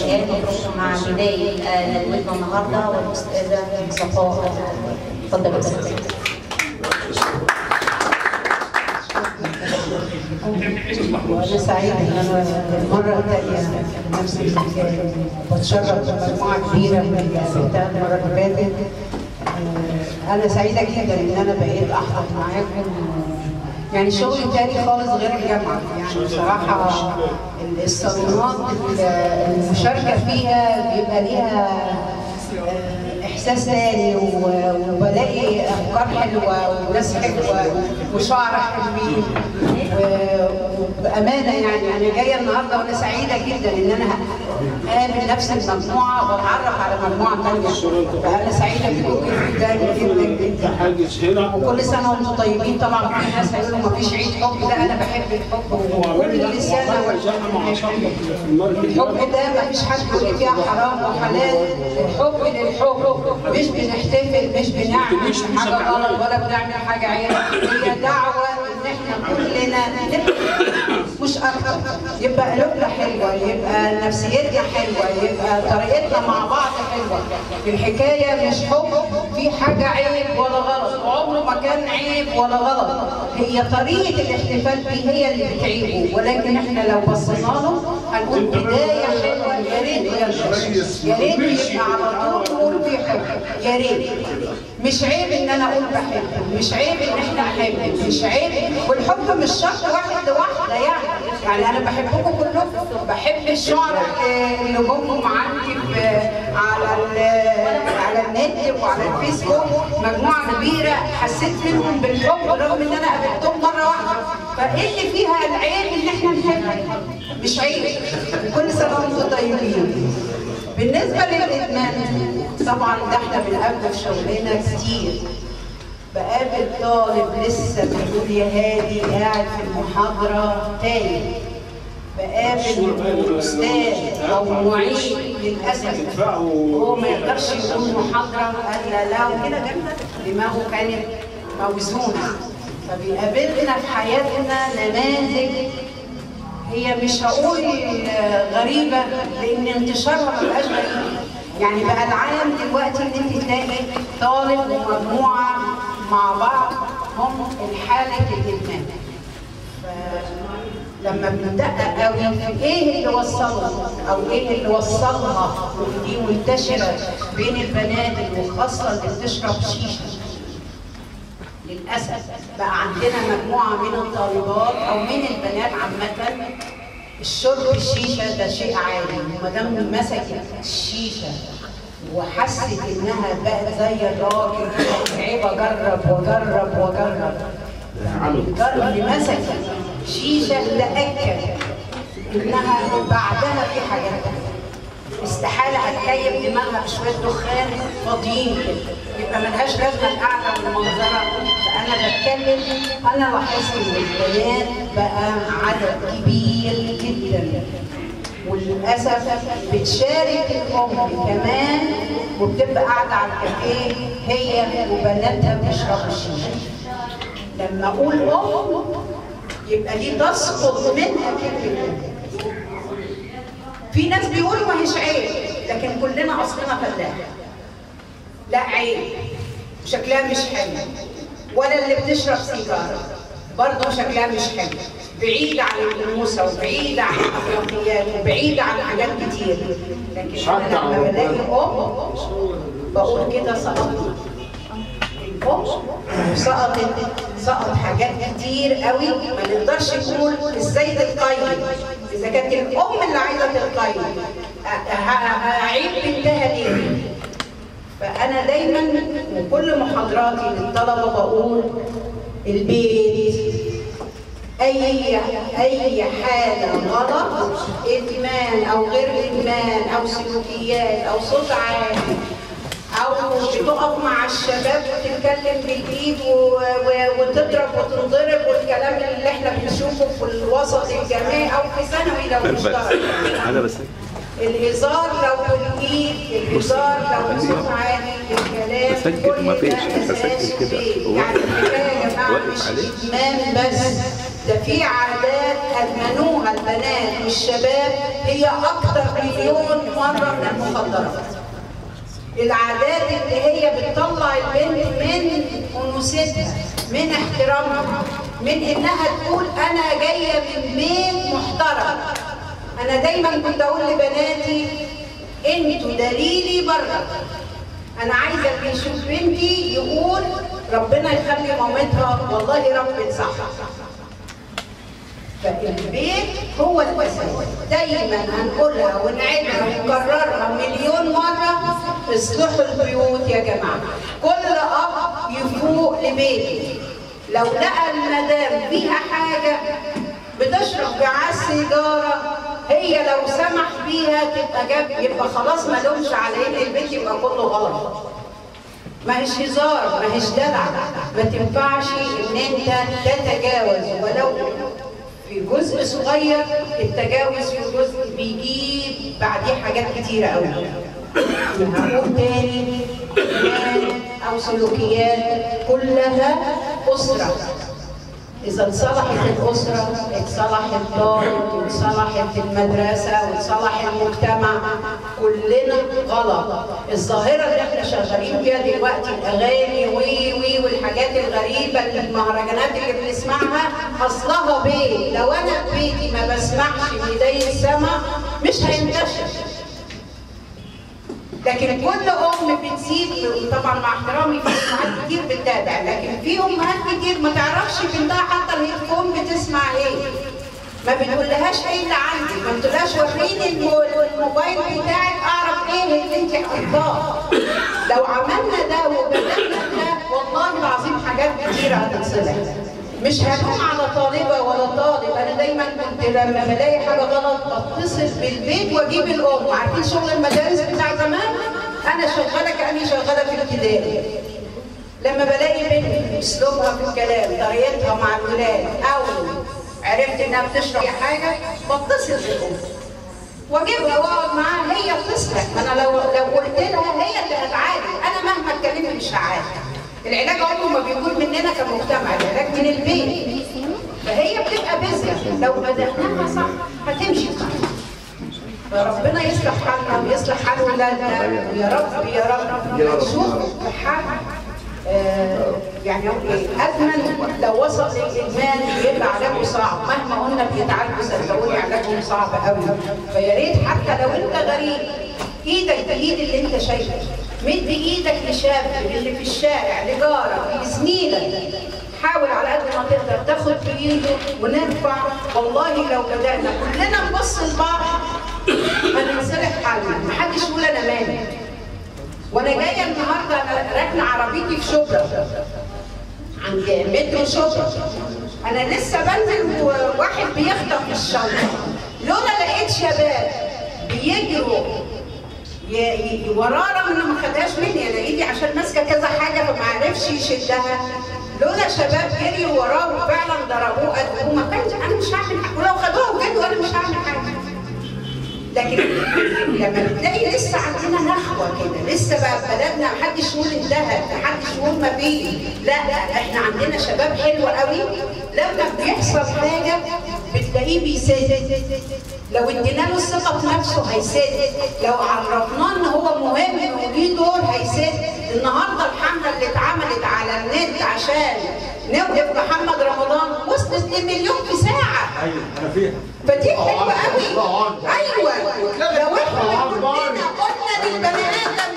الحياه نترككم مع بدايه آه، ندوتنا النهارده والاستاذه صفاء اتفضل يا استاذه وأنا سعيدة إن أنا المرة الثانية في نفس المكان بتشرف بمجموعة كبيرة من اللي قابلتها المرة اللي فاتت آه، أنا سعيدة جدا إن أنا بقيت أحضر معاكم يعني شغل تاني خالص غير الجامعة يعني بصراحة الصالونات المشاركة فيها بيبقى ليها آه، احساس تاني و- وبلاقي افكار حلوه وناس حلوه وشعراء حلوين و- وبامانه يعني انا جايه النهارده وانا سعيده جدا ان انا اقابل نفس المجموعه واتعرف على مجموعه ثانيه فانا سعيده بيكم جدا جدا جدا حاجز هنا وكل سنه وانتم طيبين طبعا في ناس هيقولوا ما فيش عيد حب لا انا بحب الحب وكل سنه وانتم الحب ده ما فيش حد يقول لي فيها حرام وحلال الحب للحب مش بنحتفل مش بنعمل حاجه غلط ولا بنعمل حاجه عيب هي دعوه ان احنا كلنا نبقى مش اكتر يبقى قلوبنا حلوه يبقى نفسيتنا حلوه يبقى طريقتنا مع بعض حلوه الحكايه مش حب في حاجه عيب ولا غلط وعمره ما كان عيب ولا غلط هي طريقه الاحتفال بيه هي اللي بتعيبه ولكن احنا لو بصينا له هنقول بدايه حلوه يا ريت ينتشر يا ريت يبقى على طول نقول في حب يا ريت مش عيب ان انا اقول بحب مش عيب ان احنا نحب مش عيب والحب مش شرط واحد لواحده يعني يعني انا بحبكم كلكم بحب الشعراء اللي جم عندي ب- على ال- على النت وعلى الفيسبوك مجموعه كبيره حسيت منهم بالحب رغم ان انا قابلتهم مره واحده فايه اللي فيها العيب ان احنا نحب مش عيب كل سنه وانتم طيبين بالنسبه للادمان طبعا ده احنا بنقابله في شغلنا كتير بقابل طالب لسه بيقول يا هادي قاعد في المحاضره تاني بقابل استاذ او معيد للاسف هو ما يقدرش يقول محاضره قال لا لا وكده جنبك دماغه كانت موزونه فبيقابلنا في حياتنا نماذج هي مش هقول آه، غريبة لأن انتشارها ما بقاش غريب يعني بقى العالم دلوقتي إن أنت تلاقي طالب ومجموعة مع بعض هم الحالة الإدمان لما بندقق قوي في ايه اللي وصلهم او ايه اللي وصلها ودي منتشره بين البنات وخاصه اللي بتشرب شيشه للاسف بقى عندنا مجموعه من الطالبات او من البنات عامه الشرب الشيشه ده شيء عادي وما دام مسكت الشيشه وحست انها بقت زي الراجل عيب اجرب واجرب واجرب الجار اللي مسك شيشه تاكد انها بعدها في حاجات تانية. استحاله هتكيف دماغها بشويه دخان فاضيين كده يبقى ملهاش لازمه القعده والمنظره فانا بتكلم انا لاحظت ان البنات بقى عدد كبير جدا وللاسف بتشارك الام كمان وبتبقى قاعده على الكافيه هي وبناتها بيشربوا الشيشه لما اقول ام يبقى دي تسقط منها كلمه أم. في ناس بيقولوا ما هيش عيب لكن كلنا اصلنا فلاح لا عيب شكلها مش حلو ولا اللي بتشرب سيجاره برضه شكلها مش حلو بعيد عن الانوثه وبعيد عن الاخلاقيات وبعيد عن حاجات كتير لكن انا لما بلاقي ام بقول كده سقطت الام سقطت سقط حاجات كتير قوي ما نقدرش نقول ازاي تتقيم اذا كانت الام اللي عايزه تتقيم أ- ه- هعيب بنتها ليه؟ فانا دايما وكل محاضراتي للطلبه بقول البيت اي اي حاله غلط ادمان او غير ادمان او سلوكيات او صوت عالي او بتقف مع الشباب وتتكلم بالايد و- و- وتضرب وتنضرب والكلام اللي احنا بنشوفه في الوسط الجامعي او في ثانوي لو مشترك انا بس الهزار لو بالايد الهزار لو بصوت عالي الكلام بسجل، كل ما فيش، ده بسجل أساسه كده. إيه؟ يعني الحكايه يا جماعه واقف مش عليه. ادمان بس ده في عادات ادمنوها البنات والشباب هي اكتر مليون مره من المخدرات العادات اللي هي بتطلع البنت من انوثتها من احترامها من انها تقول انا جايه من بيت محترم انا دايما كنت اقول لبناتي انتوا دليلي بره انا عايزه اللي يشوف بنتي يقول ربنا يخلي مامتها والله رب صح فالبيت هو الاساس دايما هنقولها ونعيدها ونكررها مليون مره اصلحوا البيوت يا جماعه كل اب يفوق لبيته لو لقى المدام فيها حاجه بتشرب معاه سيجاره هي لو سمح بيها تبقى جاب يبقى خلاص ما لومش على ان البيت يبقى كله غلط ما هيش هزار ما هيش دلع ما تنفعش ان انت تتجاوز ولو في جزء صغير التجاوز في جزء بيجيب بعديه حاجات كتيرة قوي هقول تاني إيمان أو سلوكيات كلها أسرة إذا انصلحت الأسرة اتصلح الدار واتصلحت المدرسة واتصلح المجتمع كلنا غلط الظاهرة اللي احنا شغالين فيها دلوقتي الأغاني وي وي والحاجات الغريبة المهرجانات اللي بنسمعها أصلها بيت لو أنا في بيتي ما بسمعش ندي السما مش هينتشر لكن كل ام بتسيب طبعا مع احترامي في امهات كتير بتتابع لكن في امهات كتير ما تعرفش بنتها حتى الهيدفون بتسمع ايه ما بتقولهاش ايه اللي عندي ما بتقولهاش وريني الموبايل بتاعك اعرف ايه اللي انت حطاه لو عملنا ده وبدأنا ده والله العظيم حاجات كتيره هتتصلح مش هلوم على طالبه ولا طالب انا دايما كنت لما بلاقي حاجه غلط بتصل بالبيت واجيب الام عارفين شغل المدارس بتاع زمان انا شغاله كاني شغاله في الابتدائي لما بلاقي بنت اسلوبها في الكلام طريقتها مع الولاد او عرفت انها بتشرب حاجه بتصل بالام واجيبها واقعد معاها هي تصلح انا لو لو قلت لها هي اللي هتعالج انا مهما اتكلمت مش هعالج العلاج عمره ما بيكون مننا كمجتمع العلاج من البيت فهي بتبقى بذره لو بدأناها صح هتمشي صح فربنا يصلح حالنا ويصلح حال ولادنا يا رب يا رب نشوف حال آه يعني اقول ايه ادمن لو وصل للادمان بيبقى علاجه صعب مهما قلنا بيتعالجوا صدقوني علاجهم صعب قوي فيا ريت حتى لو انت غريب ايدك بايد اللي انت شايفه مد ايدك لشاب اللي في الشارع لجارك لزميلك حاول على قد ما تقدر تاخد بايده ونرفع والله لو بدانا كلنا نبص لبعض هننصلح حالنا محدش يقول انا مالي وانا جايه النهارده انا راكنه عربيتي في شبرا عند مترو شبرا انا لسه بنزل وواحد بيخطف الشنطه لولا لقيت شباب بيجروا وراه رغم انه ما خدهاش مني انا ايدي عشان ماسكه كذا حاجه فما عرفش يشدها لولا شباب جريوا وراه وفعلا ضربوه قد ما كانش انا مش هعمل حاجه ولو خدوها بجد وانا مش هعمل حاجه لكن لما بتلاقي لسه عندنا نخوه كده لسه بقى بلدنا محدش يقول انتهت محدش يقول ما فيه لا احنا عندنا شباب حلو قوي لما بيحصل حاجه بتلاقيه بيسد لو ادينا له الثقه في نفسه هيسد لو عرفناه ان هو مهم وليه دور هيسد النهارده الحمله اللي اتعملت على النت عشان نوقف محمد رمضان وصلت لمليون في ساعه ايوه انا فيها فدي حلوه قوي ايوه لو احنا كلنا قلنا للبني ادم